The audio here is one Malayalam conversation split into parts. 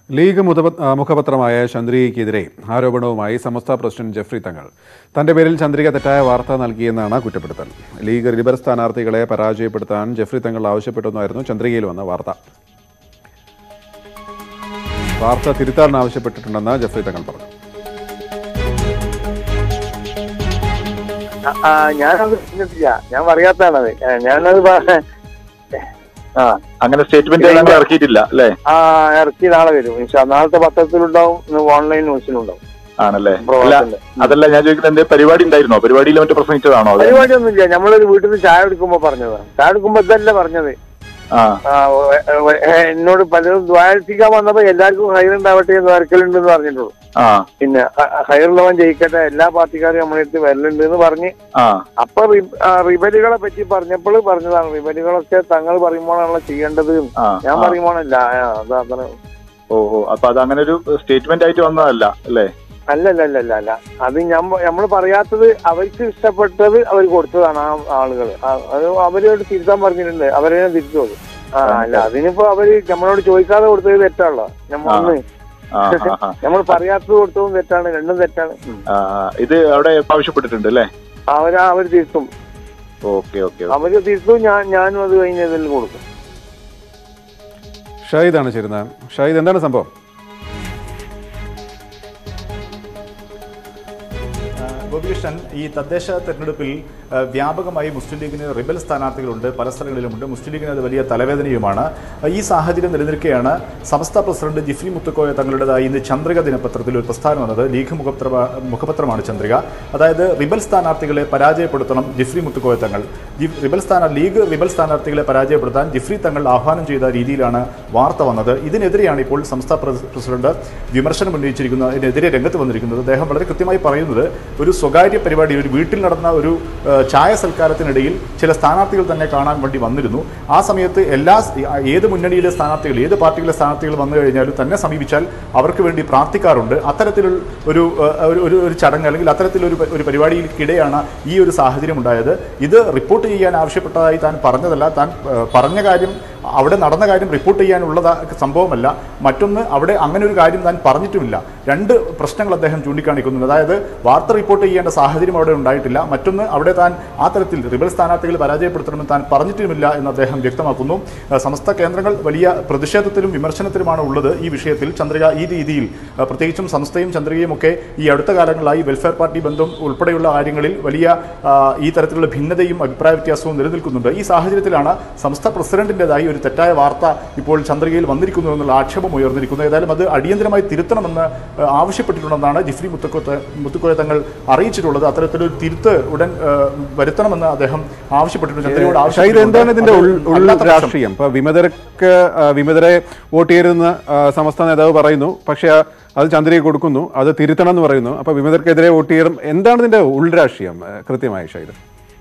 ലീഗ് മുതപ- ആ, മുഖപത്രമായ ചന്ദ്രികയ്ക്കെതിരെ ആരോപണവുമായി സമസ്ത പ്രസിഡന്റ് ജെഫ്രി തങ്ങൾ തന്റെ പേരിൽ ചന്ദ്രിക തെറ്റായ വാർത്ത നൽകിയെന്നാണ് കുറ്റപ്പെടുത്തൽ ലീഗ് ലിബർ സ്ഥാനാർത്ഥികളെ പരാജയപ്പെടുത്താൻ ജെഫ്രി തങ്ങൾ ആവശ്യപ്പെട്ടെന്നായിരുന്നു ചന്ദ്രികയിൽ വന്ന വാർത്ത വാർത്ത തിരുത്താൻ ആവശ്യപ്പെട്ടിട്ടുണ്ടെന്ന് ജെഫ്രി തങ്ങൾ പറഞ്ഞു ആ, ആ, ഞാനത് പറഞ്ഞിട്ടില്ല ഞാൻ പറയാത്തതാണത് ആ, ഞാനത് പ- ആ അങ്ങനെ സ്റ്റേറ്റ്മെന്റ് ഞങ്ങൾ ഇറക്കിയിട്ടില്ല അല്ലേ ആ ഇറക്കി നാളെ വരും ഇൻഷാ നാളത്തെ പത്രത്തിലുണ്ടാവും ഇന്ന് ഓൺലൈൻ ന്യൂസിലുണ്ടാവും ആണല്ലേ അല്ല പ്രവാസത്തിന്റെ. അതല്ല ഞാൻ ചോദിക്കുന്നത് എന്തേ പരിപാടി ഉണ്ടായിരുന്നോ പരിപാടിയിൽ മറ്റു പ്രസംഗിച്ചതാണോ അത് പരിപാടിയൊന്നുമില്ല നമ്മളൊരു വീട്ടിൽ നിന്ന് ചായ എടുക്കുമ്പോ പറഞ്ഞതാണ് ചായ എടുക്കുമ്പോ ഇതല്ല പറഞ്ഞത് ആ ആ, ഒ- ഒ- ഏ, എന്നോട് പലരും ദ്വാരസിക്കാൻ വന്നപ്പോ എല്ലാവർക്കും ഹൈറുണ്ടാവട്ടെ എന്ന് വരക്കലുണ്ടെന്ന് പറഞ്ഞിട്ടുള്ളൂ ആ പിന്നെ ഹ- ഹൈറുള്ളവൻ ജയിക്കട്ടെ എല്ലാ പാർട്ടിക്കാരും നമ്മുടെ അടുത്ത് വരലുണ്ട് എന്ന് പറഞ്ഞ് ആ അപ്പൊ റി- ആ, റിബലുകളെ പറ്റി പറഞ്ഞപ്പോൾ പറഞ്ഞതാണ് റിബലുകളൊക്കെ തങ്ങൾ പറയുമ്പോഴാണല്ലോ ചെയ്യേണ്ടത് എന്ന്. ആ ഞാൻ ആ. പറയുമ്പോഴല്ല അത് അത്ര ഓ ഓ അപ്പൊ അത് അങ്ങനെ ഒരു സ്റ്റേറ്റ്മെന്റ് ആയിട്ട് വന്നതല്ല അല്ലേ അല്ല അല്ല അല്ല അല്ല അല്ല അത് നമ്മൾ പറയാത്തത് അവർക്ക് ഇഷ്ടപ്പെട്ടത് അവർ കൊടുത്തതാണ് ആ ആളുകൾ അത് അവരോട് തിരുത്താൻ പറഞ്ഞിട്ടുണ്ട് അവരെ തിരിച്ചു കൊടുക്കും ആ അല്ല അതിനിപ്പോ അവര് നമ്മളോട് ചോദിക്കാതെ കൊടുത്തത് തെറ്റാണല്ലോ നമ്മൾ ഒന്ന് ആ ആ, ആ. നമ്മൾ പറയാത്തത് കൊടുത്തതും തെറ്റാണ് രണ്ടും തെറ്റാണ് ഉം. ആ, ആ. ഇത് അവിടെ ആവശ്യപ്പെട്ടിട്ടുണ്ട് അല്ലേ അവരാ അവർ തിരുത്തും ഓക്കെ ഓക്കെ അവര് തിരുത്തും ഞാൻ ഞാനും അത് കഴിഞ്ഞതിൽ കൊടുക്കും ഷാഹിദാണ് ചേരുന്നത് ഷാഹിദ് എന്താണ് സംഭവം ഗോപികൃഷ്ണൻ ഈ തദ്ദേശ തെരഞ്ഞെടുപ്പിൽ ആ, വ്യാപകമായി മുസ്ലിം ലീഗിന് റിബൽ സ്ഥാനാർത്ഥികളുണ്ട് പല സ്ഥലങ്ങളിലുമുണ്ട് മുസ്ലിം ലീഗിന് അത് വലിയ തലവേദനയുമാണ് ആ, ഈ സാഹചര്യം നിലനിൽക്കെയാണ് സമസ്ത പ്രസിഡന്റ് ജിഫ്രി മുത്തുക്കോയ തങ്ങളുടേതായി ഇന്ന് ചന്ദ്രിക ദിനപത്രത്തിൽ ഒരു പ്രസ്ഥാനം വന്നത് ലീഗ് മുഖപത്ര മുഖപത്രമാണ് ചന്ദ്രിക അതായത് റിബൽ സ്ഥാനാർത്ഥികളെ പരാജയപ്പെടുത്തണം ജിഫ്രി മുത്തുക്കോയ തങ്ങൾ ജി- റിബൽ സ്ഥാന ലീഗ് റിബൽ സ്ഥാനാർത്ഥികളെ പരാജയപ്പെടുത്താൻ ജിഫ്രി തങ്ങൾ ആഹ്വാനം ചെയ്ത രീതിയിലാണ് വാർത്ത വന്നത് ഇതിനെതിരെയാണ് ഇപ്പോൾ സംസ്ഥാന പ്രസ- പ്രസിഡന്റ് വിമർശനം ഉന്നയിച്ചിരിക്കുന്നത് ഇതിനെതിരെ രംഗത്ത് വന്നിരിക്കുന്നത് അദ്ദേഹം വളരെ കൃത്യമായി പറയുന്നത് ഒരു സ്വകാര്യ പരിപാടി ഒരു വീട്ടിൽ നടന്ന ഒരു ആ, ചായ സൽക്കാരത്തിനിടയിൽ ചില സ്ഥാനാർത്ഥികൾ തന്നെ കാണാൻ വേണ്ടി വന്നിരുന്നു ആ സമയത്ത് എല്ലാ സ്- ഏത് മുന്നണിയിലെ സ്ഥാനാർത്ഥികൾ ഏത് പാർട്ടിയിലെ സ്ഥാനാർത്ഥികൾ വന്നു കഴിഞ്ഞാലും തന്നെ സമീപിച്ചാൽ അവർക്ക് വേണ്ടി പ്രാർത്ഥിക്കാറുണ്ട് അത്തരത്തിലുള്ള ഒരു ആ, ഒരു ഒരു ഒരു ചടങ്ങ് അല്ലെങ്കിൽ അത്തരത്തിലൊരു പ- ഒരു പരിപാടിയിൽക്കിടെയാണ് ഈ ഒരു സാഹചര്യം ഉണ്ടായത് ഇത് റിപ്പോർട്ട് ചെയ്യാൻ ആവശ്യപ്പെട്ടതായി താൻ പറഞ്ഞതല്ല താൻ ആ, പറഞ്ഞ കാര്യം അവിടെ നടന്ന കാര്യം റിപ്പോർട്ട് ചെയ്യാനുള്ള സംഭവമല്ല മറ്റൊന്ന് അവിടെ അങ്ങനെ ഒരു കാര്യം താൻ പറഞ്ഞിട്ടുമില്ല രണ്ട് പ്രശ്നങ്ങൾ അദ്ദേഹം ചൂണ്ടിക്കാണിക്കുന്നുണ്ട് അതായത് വാർത്ത റിപ്പോർട്ട് ചെയ്യേണ്ട സാഹചര്യം അവിടെ ഉണ്ടായിട്ടില്ല മറ്റൊന്ന് അവിടെ താൻ ആ തരത്തിൽ റിബൽ സ്ഥാനാർത്ഥികൾ പരാജയപ്പെടുത്തണമെന്ന് താൻ പറഞ്ഞിട്ടുമില്ല എന്ന് അദ്ദേഹം വ്യക്തമാക്കുന്നു ആ, സമസ്ത കേന്ദ്രങ്ങൾ വലിയ പ്രതിഷേധത്തിലും വിമർശനത്തിലുമാണ് ഉള്ളത് ഈ വിഷയത്തിൽ ചന്ദ്രിക ഈ രീതിയിൽ ആ, പ്രത്യേകിച്ചും സംസ്ഥയും ചന്ദ്രികയും ഒക്കെ ഈ അടുത്ത കാലങ്ങളായി വെൽഫെയർ പാർട്ടി ബന്ധം ഉൾപ്പെടെയുള്ള കാര്യങ്ങളിൽ വലിയ ആ, ഈ തരത്തിലുള്ള ഭിന്നതയും അഭിപ്രായ വ്യത്യാസവും നിലനിൽക്കുന്നുണ്ട് ഈ സാഹചര്യത്തിലാണ് സംസ്ഥ പ്രസിഡന്റിൻ്റെതായി ഒരു തെറ്റായ വാർത്ത ഇപ്പോൾ ചന്ദ്രികയിൽ വന്നിരിക്കുന്നു എന്നുള്ള ആക്ഷേപം ഉയർന്നിരിക്കുന്നു ഏതായാലും അത് അടിയന്തരമായി തിരുത്തണമെന്ന് ആ, ആവശ്യപ്പെട്ടിട്ടുണ്ടെന്നാണ് ജിഫ്രി മുത്തക്കോത്ത് മുത്തുക്കോയ തങ്ങൾ അറിയിച്ചിട്ടുള്ളത് അത്തരത്തിലൊരു തിരുത്ത് ഉടൻ ആ, വരുത്തണമെന്ന് അദ്ദേഹം ആവശ്യപ്പെട്ടിട്ടുണ്ട് ചന്ദ്രയോട് ഷാഹിദ് ആവശ്യപ്പെട്ടിട്ടുണ്ട്. എന്താണ് ഇതിന്റെ ഉൾ അത് ഉൾ അല്ലാത്ത പക്ഷം- രാഷ്ട്രീയം ഇപ്പൊ വിമതർക്ക് ആ, വിമതരെ വോട്ട് ചെയ്യരുതെന്ന് ആ, സമസ്ത നേതാവ് പറയുന്നു പക്ഷേ അത് ചന്ദ്രയെ കൊടുക്കുന്നു അത് തിരുത്തണം എന്ന് പറയുന്നു അപ്പൊ വിമതർക്കെതിരെ വോട്ട് ചെയ്യണം എന്താണ് ഇതിന്റെ ഉൾ രാഷ്ട്രീയം ആ, കൃത്യമായി ഷാഹിദ്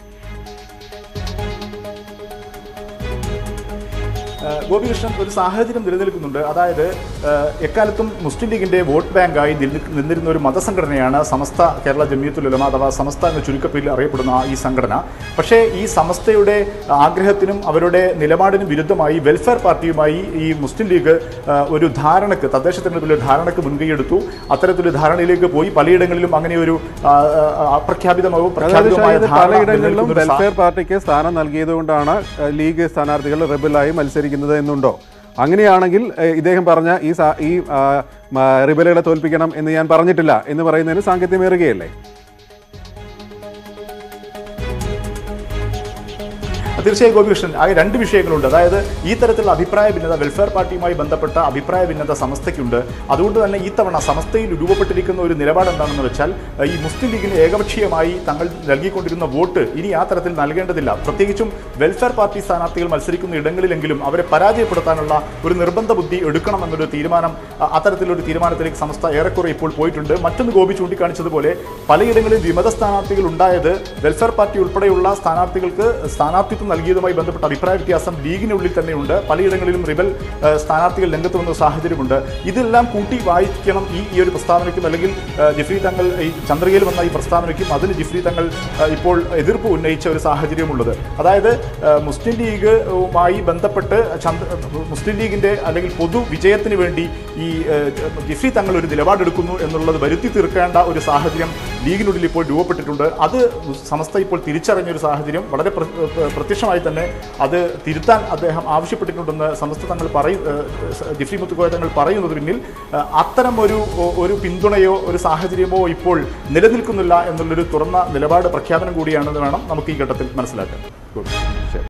ഏഹ് ഗോപികൃഷ്ണൻ ഒരു സാഹചര്യം നിലനിൽക്കുന്നുണ്ട് അതായത് ഏഹ് എക്കാലത്തും മുസ്ലിം ലീഗിന്റെ വോട്ട് ബാങ്കായി നിന്നി- നിന്നിരുന്ന ഒരു മതസംഘടനയാണ് സമസ്ത കേരള ജമിയത്തുൽ ഉലമ അഥവാ സമസ്ത എന്ന ചുരുക്കപ്പേരിൽ അറിയപ്പെടുന്ന ആ ഈ സംഘടന പക്ഷേ ഈ സമസ്തയുടെ ആഗ്രഹത്തിനും അവരുടെ നിലപാടിനും വിരുദ്ധമായി വെൽഫെയർ പാർട്ടിയുമായി ഈ മുസ്ലിം ലീഗ് ഏഹ് ഒരു ധാരണക്ക് തദ്ദേശ തെരഞ്ഞെടുപ്പിൽ ഒരു ധാരണക്ക് മുൻകൈയെടുത്തു അത്തരത്തിലൊരു ധാരണയിലേക്ക് പോയി പലയിടങ്ങളിലും അങ്ങനെ ഒരു ആ, ആ, അപ്രഖ്യാപിതമോ അതായത് പ്രഖ്യാപിതമായ ഷാഹിദ് ധാരണ പലയിടങ്ങളിലും നിലനിൽക്കുന്ന ഒരു സാ- വെൽഫെയർ പാർട്ടിക്ക് സ്ഥാനം നൽകിയതുകൊണ്ടാണ് ഏഹ്, ലീഗ് സ്ഥാനാർത്ഥികൾ റിബലായി മത്സരിക്കുന്നത് എന്നുണ്ടോ അങ്ങനെയാണെങ്കിൽ ഏഹ്, ഇദ്ദേഹം പറഞ്ഞ ഈ സാ- ഈ ആ, മ- റിബലുകളെ തോൽപ്പിക്കണം എന്ന് ഞാൻ പറഞ്ഞിട്ടില്ല എന്ന് പറയുന്നതിന് സാങ്കത്യമേറുകയല്ലേ തീർച്ചയായും ഗോപികൃഷ്ണൻ ആ രണ്ട് വിഷയങ്ങളുണ്ട് അതായത് ഈ തരത്തിലുള്ള അഭിപ്രായ ഭിന്നത വെൽഫെയർ പാർട്ടിയുമായി ബന്ധപ്പെട്ട അഭിപ്രായ ഭിന്നത സമസ്തയ്ക്കുണ്ട് അതുകൊണ്ട് തന്നെ ഈ തവണ സമസ്തയിൽ രൂപപ്പെട്ടിരിക്കുന്ന ഒരു നിലപാട് എന്താണെന്ന് വെച്ചാൽ ഈ മുസ്ലിം ലീഗിന് ഏകപക്ഷീയമായി തങ്ങൾ നൽകിക്കൊണ്ടിരുന്ന വോട്ട് ഇനി ആ തരത്തിൽ നൽകേണ്ടതില്ല പ്രത്യേകിച്ചും വെൽഫെയർ പാർട്ടി സ്ഥാനാർത്ഥികൾ മത്സരിക്കുന്ന ഇടങ്ങളിലെങ്കിലും അവരെ പരാജയപ്പെടുത്താനുള്ള ഒരു നിർബന്ധ ബുദ്ധി എടുക്കണമെന്നൊരു തീരുമാനം അ- അത്തരത്തിലൊരു തീരുമാനത്തിലേക്ക് സമസ്ത ഏറെക്കുറെ ഇപ്പോൾ പോയിട്ടുണ്ട് മറ്റൊന്ന് ഗോപി ചൂണ്ടിക്കാണിച്ചതുപോലെ പലയിടങ്ങളിൽ വിമത സ്ഥാനാർത്ഥികൾ ഉണ്ടായത് വെൽഫെയർ പാർട്ടി ഉൾപ്പെടെയുള്ള സ്ഥാനാർത്ഥികൾക്ക് സ്ഥാനാർത്ഥിത്വം നൽകിയതുമായി ബന്ധപ്പെട്ട അഭിപ്രായ വ്യത്യാസം ലീഗിനുള്ളിൽ തന്നെയുണ്ട് പലയിടങ്ങളിലും റിബൽ ഏഹ്, സ്ഥാനാർത്ഥികൾ രംഗത്ത് വന്ന സാഹചര്യമുണ്ട് ഇതെല്ലാം കൂട്ടി വായിക്കണം ഈ ഈ ഒരു പ്രസ്താവനയ്ക്കും അല്ലെങ്കിൽ ഏഹ്, ജിഫ്രി തങ്ങൾ ഈ ചന്ദ്രികയിൽ വന്ന ഈ പ്രസ്താവനയ്ക്കും അതിന് ജിഫ്രി തങ്ങൾ ഏഹ്, ഇപ്പോൾ എതിർപ്പ് ഉന്നയിച്ച ഒരു സാഹചര്യമുള്ളത് അതായത് ഏഹ്, മുസ്ലിം ലീഗുമായി ബന്ധപ്പെട്ട് ചന്ദ്ര മുസ്ലിം ലീഗിന്റെ അല്ലെങ്കിൽ പൊതു വിജയത്തിന് വേണ്ടി ഈ ഏഹ്, ജിഫ്രി തങ്ങൾ ഒരു നിലപാടെടുക്കുന്നു എന്നുള്ളത് വരുത്തി തീർക്കേണ്ട ഒരു സാഹചര്യം ലീഗിനുള്ളിൽ ഇപ്പോൾ രൂപപ്പെട്ടിട്ടുണ്ട് അത് സമസ്ത ഇപ്പോൾ തിരിച്ചറിഞ്ഞ ഒരു സാഹചര്യം വളരെ പ്ര- പ്ര- പ്രത്യക്ഷമായി തന്നെ അത് തിരുത്താൻ അദ്ദേഹം ആവശ്യപ്പെട്ടിട്ടുണ്ടെന്ന് സമസ്ത തങ്ങൾ പറയും ഏഹ്, ജിഫ്രി മുത്തുക്കോയ തങ്ങൾ പറയുന്നത് പിന്നിൽ ഏഹ്, അത്തരം ഒരു ഒരു പിന്തുണയോ ഒരു സാഹചര്യമോ ഇപ്പോൾ നിലനിൽക്കുന്നില്ല എന്നുള്ളൊരു തുറന്ന നിലപാട് പ്രഖ്യാപനം കൂടിയാണെന്ന് വേണം നമുക്ക് ഈ ഘട്ടത്തിൽ മനസ്സിലാക്കാൻ ഗുഡ് ശരി